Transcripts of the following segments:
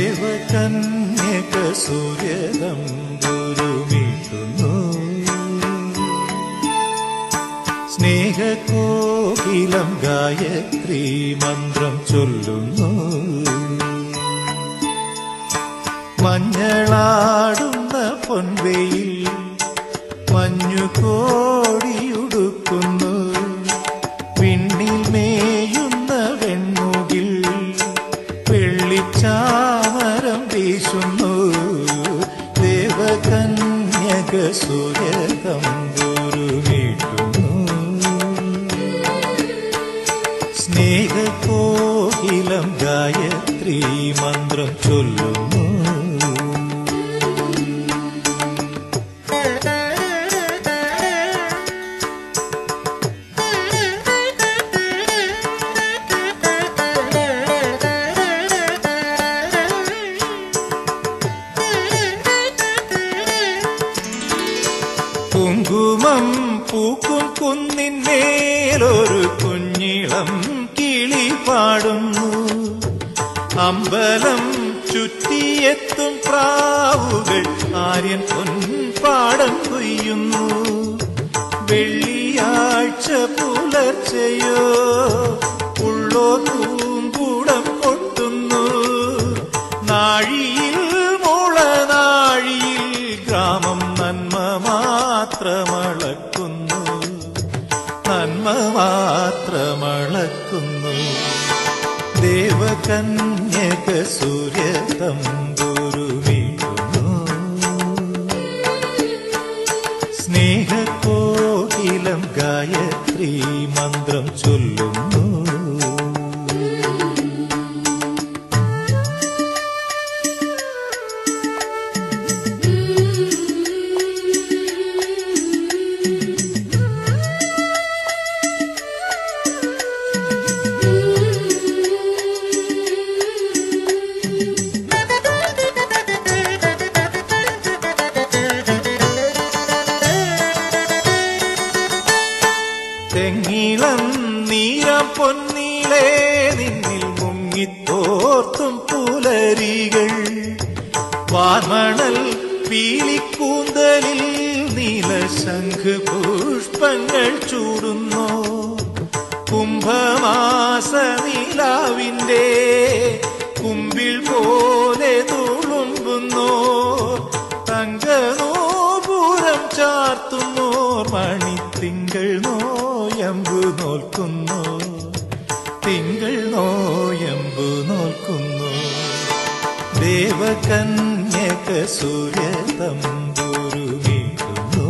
ദേവകന്യക സൂര്യതം ഗുരുമീട്ടുന്നു സ്നേഹകോകിലം ഗായത്രി മന്ത്രം ചൊല്ലുന്നു മഞ്ഞളാടുന്ന പൊൻവെയിൽ മഞ്ഞു കോടിയുടുക്കുന്നു വിണ്ണിൽ മേയുന്ന വെൺമുകിൽ വെള്ളിച്ചാമരം വീശുന്നു ദേവകന്യക സൂര്യതം ഗുരുമീട്ടുന്നു സ്നേഹകോകിലം ഗായത്രി മന്ത്രം ചൊല്ലുന്നു കുങ്കുമം പൂക്കും കുന്നിന്മേലൊരു കുഞ്ഞിളം കിളി പാടുന്നു അമ്പലം ചുറ്റിയെത്തും പ്രാവുകൾ ആര്യൻ പൊൻപാടം കൊയ്യുന്നു വെള്ളിയാഴ്ച പുലർച്ചയോ ഉള്ളോ പൂങ്കൂടം കൊട്ടുന്നു നാഴിയിൽ മുളനാഴിയിൽ ഗ്രാമം നന്മ മാത്രമളക്കുന്നു നന്മ മാത്രമളക്കുന്നു ദേവകന്യക സൂര്യ തമ്പുരുമീട്ടുന്നു സ്നേഹകോകിലം ഗായത്രി മന്ത്രം ചൊല്ലുന്നു തെങ്ങിളം നീരം പൊന്നിലേ നിന്നിൽ മുങ്ങിത്തോർത്തും പുലരികൾ വാർമണൽ പീലിക്കൂന്തലിൽ നീലശംഖ് പുഷ്പങ്ങൾ ചൂടുന്നു കുംഭമാസ നിലാവിന്റെ കുമ്പിൽ പോലെ തുളുമ്പുന്നു തങ്കനോപുരം ചാർത്തുന്നോർ മണിത്തിങ്കൾ നോയമ്പു നോൽക്കുന്നു തിങ്കൾ നോയമ്പു നോൽക്കുന്നു ദേവകന്യക സൂര്യ തമ്പുരുമീട്ടുന്നു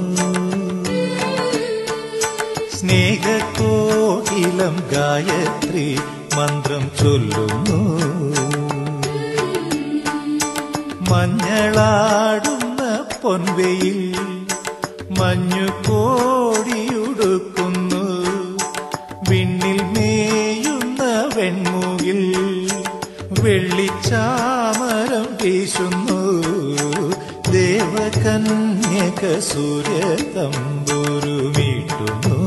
സ്നേഹകോകിലം ഗായത്രി മന്ത്രം ചൊല്ലുന്നു മഞ്ഞളാടുന്ന പൊൻവെയിൽ മഞ്ഞു കോടിയുടുക്കുന്നു വിണ്ണിൽ മേയുന്ന വെൺമുകിൽ വെള്ളിച്ചാമരം വീശുന്നു ദേവകന്യക സൂര്യ തമ്പുരുമീട്ടുന്നു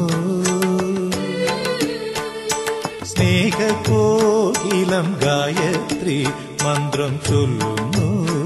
സ്നേഹകോകിലം ഗായത്രി മന്ത്രം ചൊല്ലുന്നു